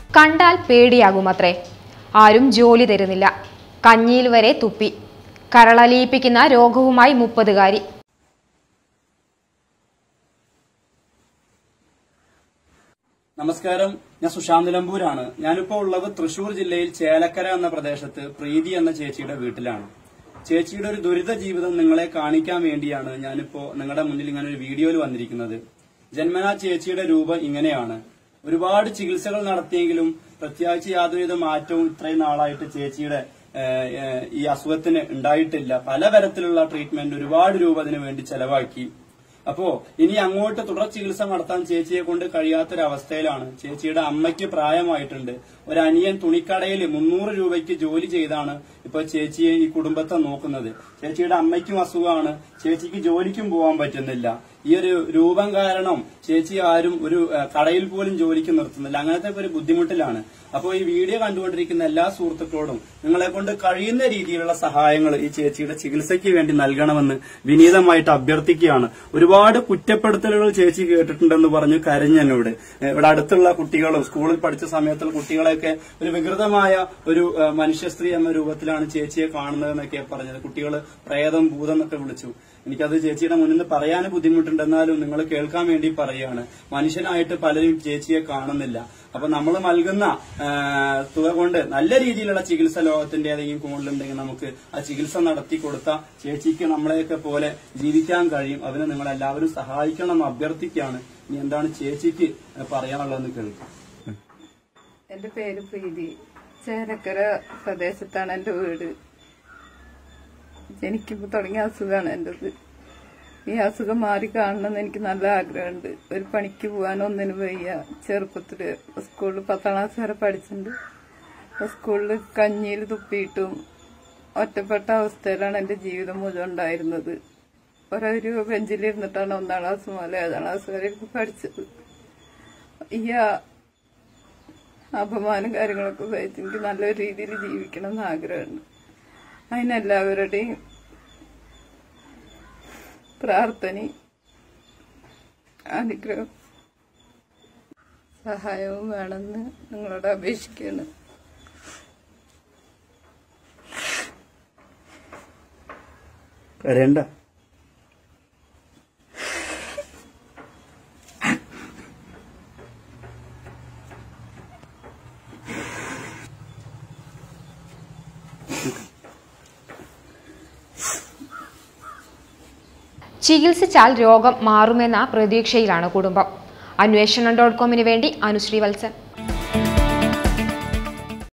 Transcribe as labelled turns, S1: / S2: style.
S1: കണ്ടാൽ പേടിയാകുമത്രേ ആരും ജോലി തരുന്നില്ല കഞ്ഞിയിൽ വരെ തുപ്പി കരളലിയിപ്പിക്കുന്ന രോഗവുമായി മുപ്പതുകാരി
S2: നമസ്കാരം ഞാൻ സുശാന്ത് നിലമ്പൂരാണ് ഞാനിപ്പോ ഉള്ളത് തൃശൂർ ജില്ലയിൽ ചേലക്കര എന്ന പ്രദേശത്ത് പ്രീതി എന്ന ചേച്ചിയുടെ വീട്ടിലാണ് ചേച്ചിയുടെ ഒരു ദുരിത ജീവിതം നിങ്ങളെ കാണിക്കാൻ വേണ്ടിയാണ് ഞാനിപ്പോ നിങ്ങളുടെ മുന്നിൽ ഇങ്ങനെ ഒരു വീഡിയോയിൽ വന്നിരിക്കുന്നത് ജന്മനാ ചേച്ചിയുടെ രൂപം ഇങ്ങനെയാണ് ഒരുപാട് ചികിത്സകൾ നടത്തിയെങ്കിലും പ്രത്യേകിച്ച് യാതൊരുവിധ മാറ്റവും ഇത്രയും നാളായിട്ട് ചേച്ചിയുടെ ഏഹ്, ഏഹ്, ഈ അസുഖത്തിന് ഉണ്ടായിട്ടില്ല പലതരത്തിലുള്ള ട്രീറ്റ്മെന്റ് ഒരുപാട് രൂപ അതിനു വേണ്ടി ചെലവാക്കി അപ്പോ ഇനി അങ്ങോട്ട് തുടർ ചികിത്സ നടത്താൻ ചേച്ചിയെ കൊണ്ട് കഴിയാത്തൊരവസ്ഥയിലാണ് ചേച്ചിയുടെ അമ്മയ്ക്ക് പ്രായമായിട്ടുണ്ട് ഒരു അനിയൻ തുണിക്കടയിൽ മുന്നൂറ് രൂപയ്ക്ക് ജോലി ചെയ്താണ് ഇപ്പൊ ചേച്ചിയെ ഈ കുടുംബത്തെ നോക്കുന്നത് ചേച്ചിയുടെ അമ്മയ്ക്കും അസുഖമാണ് ചേച്ചിക്ക് ജോലിക്കും പോകാൻ പറ്റുന്നില്ല ഈ ഒരു രൂപം കാരണം ചേച്ചി ആരും ഒരു ഏഹ്, കടയിൽ പോലും ജോലിക്ക് നിർത്തുന്നില്ല അങ്ങനത്തെ ഒരു ബുദ്ധിമുട്ടിലാണ് അപ്പോൾ ഈ വീഡിയോ കണ്ടുകൊണ്ടിരിക്കുന്ന എല്ലാ സുഹൃത്തുക്കളോടും നിങ്ങളെ കൊണ്ട് കഴിയുന്ന രീതിയിലുള്ള സഹായങ്ങൾ ഈ ചേച്ചിയുടെ ചികിത്സയ്ക്ക് വേണ്ടി നൽകണമെന്ന് വിനീതമായിട്ട് അഭ്യർത്ഥിക്കുകയാണ് ഒരുപാട് കുറ്റപ്പെടുത്തലുകൾ ചേച്ചി കേട്ടിട്ടുണ്ടെന്ന് പറഞ്ഞു കരഞ്ഞെന്നോട് ഏഹ് ഇവിടെ അടുത്തുള്ള കുട്ടികളും സ്കൂളിൽ പഠിച്ച സമയത്തുള്ള കുട്ടികളെയൊക്കെ ഒരു വികൃതമായ ഒരു ഏഹ് മനുഷ്യ സ്ത്രീ എന്ന രൂപത്തിലാണ് ചേച്ചിയെ കാണുന്നതെന്നൊക്കെ പറഞ്ഞത് കുട്ടികൾ പ്രേതം ഭൂതം എന്നൊക്കെ വിളിച്ചു എനിക്കത് ചേച്ചിയുടെ മുന്നിൽ നിന്ന് പറയാൻ ബുദ്ധിമുട്ടുണ്ട് എന്നാലും നിങ്ങൾ കേൾക്കാൻ വേണ്ടി പറയുകയാണ് മനുഷ്യനായിട്ട് പലരും ചേച്ചിയെ കാണുന്നില്ല അപ്പൊ നമ്മൾ നൽകുന്ന ആ, തുക കൊണ്ട് നല്ല രീതിയിലുള്ള ചികിത്സ ലോകത്തിന്റെ ഏതെങ്കിലും കൂടുതലുണ്ടെങ്കിൽ നമുക്ക് ആ ചികിത്സ നടത്തി കൊടുത്ത ചേച്ചിക്ക് നമ്മളെയൊക്കെ പോലെ ജീവിക്കാൻ കഴിയും അതിന് നിങ്ങൾ എല്ലാവരും സഹായിക്കണം എന്ന് അഭ്യർത്ഥിക്കുകയാണ് ഇനി എന്താണ് ചേച്ചിക്ക് പറയാനുള്ളതെന്ന് കേൾക്കാം
S3: എന്റെ പേര് പ്രീതി ചേലക്കര പ്രദേശത്താണ് എന്റെ വീട് എനിക്കിപ്പോ തുടങ്ങിയ അസുഖമാണ് എന്റേത് ഈ അസുഖം മാറി കാണണമെന്ന് എനിക്ക് നല്ല ആഗ്രഹമുണ്ട് ഒരു പണിക്ക് പോകാൻ ഒന്നിനും വയ്യ ചെറുപ്പത്തില് സ്കൂളിൽ പത്താം ക്ലാസ് വരെ പഠിച്ചിട്ടുണ്ട് അപ്പൊ സ്കൂളിൽ കഞ്ഞിയിൽ തുപ്പിയിട്ടും ഒറ്റപ്പെട്ട അവസ്ഥയിലാണ് എന്റെ ജീവിതം മുഴുവൻ ഉണ്ടായിരുന്നത് ഒരൊരു ബെഞ്ചിലിരുന്നിട്ടാണ് ഒന്നാം ക്ലാസ് മുതൽ ഏഴാം ക്ലാസ് വരെ എനിക്ക് പഠിച്ചത് ഈ ആ- അപമാനം കാര്യങ്ങളൊക്കെ സഹിച്ച് എനിക്ക് നല്ലൊരു രീതിയിൽ ജീവിക്കണം എന്ന് ആഗ്രഹമുണ്ട് അതിനെല്ലാവരുടെയും പ്രാർത്ഥനയും അനുഗ്രഹം സഹായവും വേണമെന്ന് നിങ്ങളോട് അപേക്ഷിക്കുകയാണ്
S2: കരയണ്ട
S1: ചികിത്സിച്ചാൽ രോഗം മാറുമെന്ന പ്രതീക്ഷയിലാണ് കുടുംബം അന്വേഷണം ഡോട്ട് കോമിന് വേണ്ടി അനുശ്രീ വത്സൻ